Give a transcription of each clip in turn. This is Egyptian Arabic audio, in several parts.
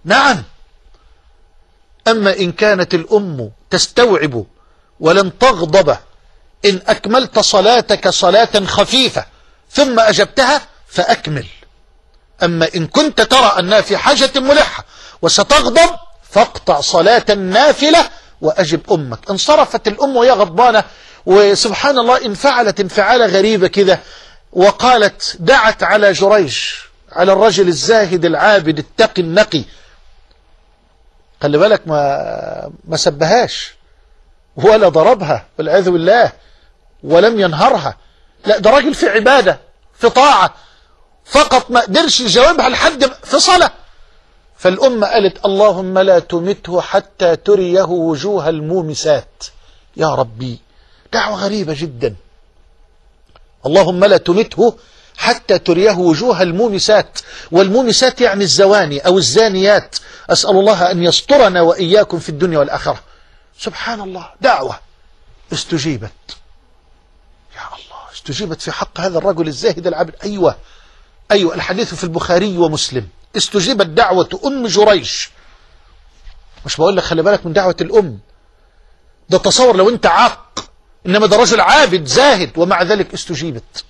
نعم أما إن كانت الأم تستوعب ولن تغضب إن أكملت صلاتك صلاة خفيفة ثم أجبتها فأكمل أما إن كنت ترى أنها في حاجة ملحة وستغضب فاقطع صلاة نافلة وأجب أمك انصرفت الأم وهي غضبانة وسبحان الله انفعلت انفعالة غريبة كده وقالت دعت على جريج على الرجل الزاهد العابد التقي النقي خلي بالك ما ما سبهاش ولا ضربها والعياذ بالله ولم ينهرها لا ده راجل في عبادة في طاعة فقط ما قدرش يجاوبها لحد في صلاة فالأمة قالت اللهم لا تمته حتى تريه وجوه المومسات يا ربي دعوة غريبة جدا اللهم لا تمته حتى تريه وجوه المومسات والمومسات يعني الزواني أو الزانيات أسأل الله أن يسترنا وإياكم في الدنيا والآخرة سبحان الله دعوة استجيبت يا الله استجيبت في حق هذا الرجل الزاهد العبد أيوة أيوة الحديث في البخاري ومسلم استجيبت دعوة أم جريج مش بقول لك خلي بالك من دعوة الأم ده تصور لو أنت عاق إنما ده رجل عابد زاهد ومع ذلك استجيبت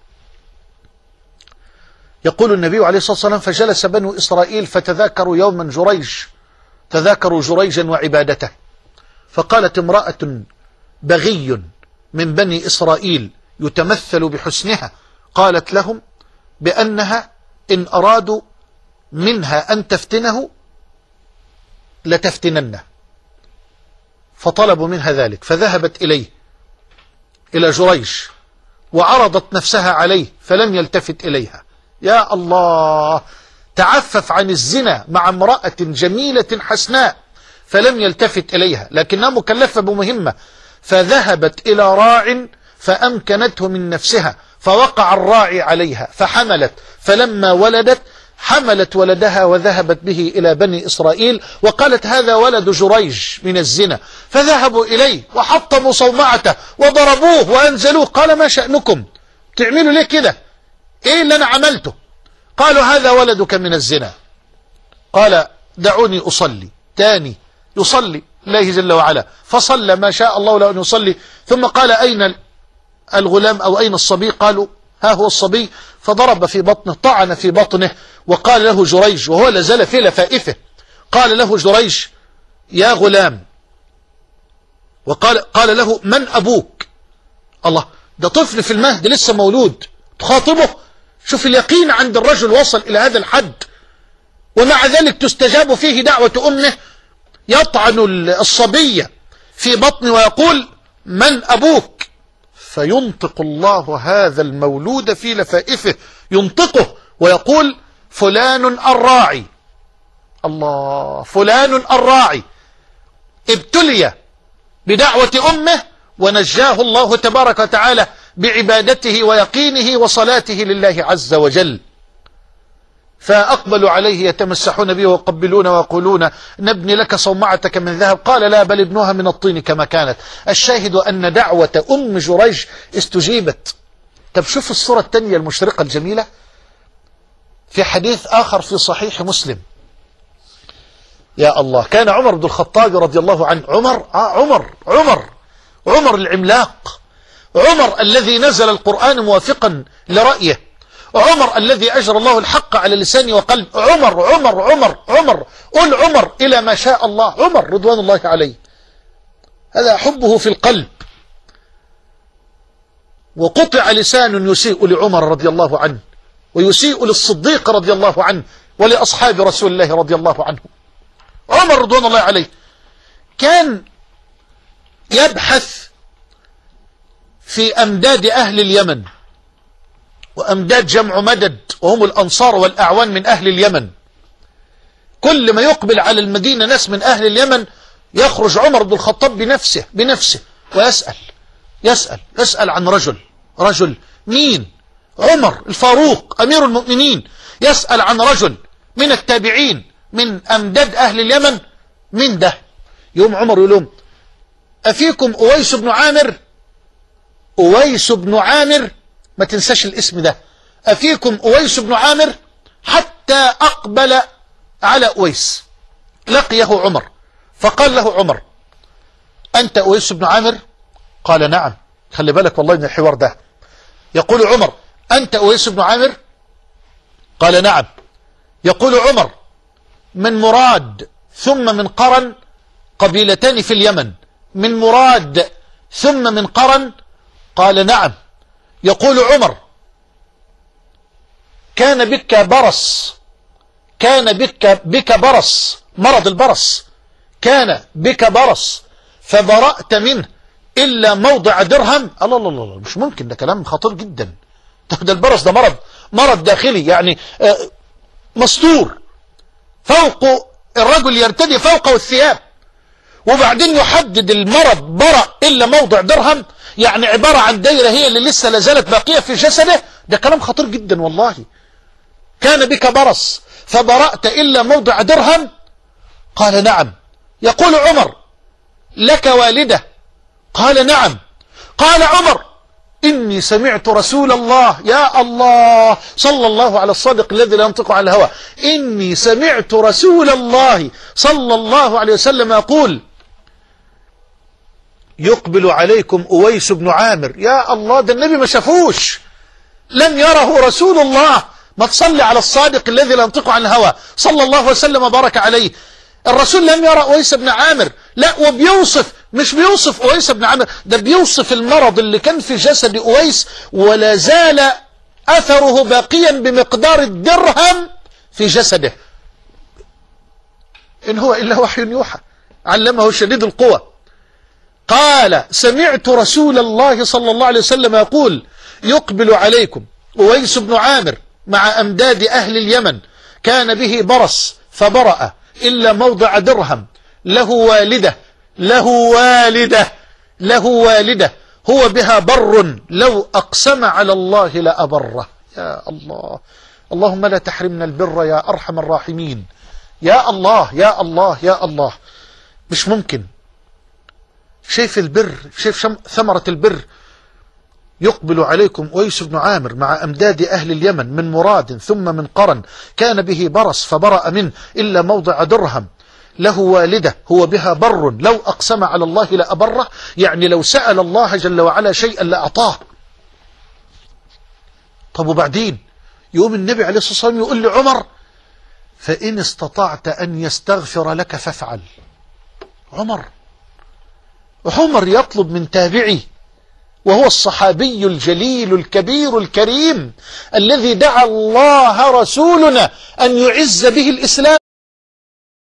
يقول النبي عليه الصلاة والسلام فجلس بنو إسرائيل فتذاكروا يوما جريج تذاكروا جريجا وعبادته فقالت امرأة بغي من بني إسرائيل يتمثل بحسنها قالت لهم بأنها إن أرادوا منها أن تفتنه لتفتننه فطلبوا منها ذلك فذهبت إليه إلى جريج وعرضت نفسها عليه فلم يلتفت إليها يا الله تعفف عن الزنا مع امرأة جميلة حسناء فلم يلتفت إليها لكنها مكلفة بمهمة فذهبت إلى راع فأمكنته من نفسها فوقع الراعي عليها فحملت فلما ولدت حملت ولدها وذهبت به إلى بني إسرائيل وقالت هذا ولد جريج من الزنا فذهبوا إليه وحطموا صومعته وضربوه وأنزلوه قال ما شأنكم تعملوا ليه كده إيه اللي أنا عملته قالوا هذا ولدك من الزنا قال دعوني أصلي تاني يصلي الله جل وعلا فصلى ما شاء الله له أن يصلي ثم قال أين الغلام أو أين الصبي قالوا ها هو الصبي فضرب في بطنه طعن في بطنه وقال له جريج وهو لازال في لفائفه قال له جريج يا غلام وقال قال له من أبوك الله ده طفل في المهد لسه مولود تخاطبه شوف اليقين عند الرجل وصل إلى هذا الحد ومع ذلك تستجاب فيه دعوة أمه يطعن الصبية في بطنه ويقول من أبوك فينطق الله هذا المولود في لفائفه ينطقه ويقول فلان الراعي الله فلان الراعي ابتلي بدعوة أمه ونجاه الله تبارك وتعالى بعبادته ويقينه وصلاته لله عز وجل فأقبلوا عليه يتمسحون به ويقبلون ويقولون نبني لك صومعتك من ذهب قال لا بل ابنوها من الطين كما كانت الشاهد أن دعوة أم جريج استجيبت طب شوف الصورة الثانية المشرقة الجميلة في حديث آخر في صحيح مسلم يا الله كان عمر بن الخطاب رضي الله عنه عمر آه عمر عمر عمر العملاق عمر الذي نزل القرآن موافقا لرأيه عمر الذي أجرى الله الحق على لسانه وقلب عمر عمر عمر عمر قل عمر إلى ما شاء الله عمر رضوان الله عليه هذا حبه في القلب وقطع لسان يسيء لعمر رضي الله عنه ويسيء للصديق رضي الله عنه ولأصحاب رسول الله رضي الله عنه عمر رضوان الله عليه كان يبحث في أمداد أهل اليمن وأمداد جمع مدد وهم الأنصار والأعوان من أهل اليمن كل ما يقبل على المدينة ناس من أهل اليمن يخرج عمر بن الخطاب بنفسه بنفسه ويسأل يسأل يسأل عن رجل رجل مين عمر الفاروق أمير المؤمنين يسأل عن رجل من التابعين من أمداد أهل اليمن من ده يوم عمر يقول لهم أفيكم أويس بن عامر أويس بن عامر ما تنساش الاسم ده أفيكم أويس بن عامر حتى أقبل على أويس لقيه عمر فقال له عمر أنت أويس بن عامر قال نعم خلي بالك والله من الحوار ده يقول عمر أنت أويس بن عامر قال نعم يقول عمر من مراد ثم من قرن قبيلتان في اليمن من مراد ثم من قرن قال نعم يقول عمر كان بك برص كان بك بك برص مرض البرص كان بك برص فبرأت منه إلا موضع درهم الله الله الله مش ممكن ده كلام خطير جدا ده البرص ده مرض مرض داخلي يعني مستور فوق الرجل يرتدي فوقه الثياب وبعدين يحدد المرض برأ إلا موضع درهم يعني عبارة عن دايرة هي اللي لسه لازالت باقية في جسده ده كلام خطير جدا والله كان بك برص فبرأت إلا موضع درهم قال نعم يقول عمر لك والدة قال نعم قال عمر إني سمعت رسول الله يا الله صلى الله على الصادق الذي لا ينطق عن الهوى إني سمعت رسول الله صلى الله عليه وسلم يقول يقبل عليكم أويس بن عامر يا الله ده النبي ما شافوش لم يره رسول الله ما تصلي على الصادق الذي لا ينطق عن الهوى صلى الله وسلم وبارك عليه الرسول لم يرى أويس بن عامر لا وبيوصف مش بيوصف أويس بن عامر ده بيوصف المرض اللي كان في جسد أويس ولا زال أثره باقيا بمقدار الدرهم في جسده إن هو إلا وحي يوحى علمه شديد القوى قال سمعت رسول الله صلى الله عليه وسلم يقول يقبل عليكم أويس بن عامر مع أمداد أهل اليمن كان به برص فبرأ إلا موضع درهم له والدة له والدة له والدة هو بها بر لو أقسم على الله لأبره يا الله اللهم لا تحرمنا البر يا أرحم الراحمين يا الله يا الله يا الله مش ممكن شايف البر شايف ثمرة البر يقبل عليكم أويس بن عامر مع أمداد أهل اليمن من مراد ثم من قرن كان به برص فبرأ منه إلا موضع درهم له والدة هو بها بر لو أقسم على الله لأبره يعني لو سأل الله جل وعلا شيئا لأعطاه طب وبعدين يقوم النبي عليه الصلاة والسلام يقول لعمر فإن استطعت أن يستغفر لك فافعل عمر عمر يطلب من تابعي وهو الصحابي الجليل الكبير الكريم الذي دعا الله رسولنا أن يعز به الإسلام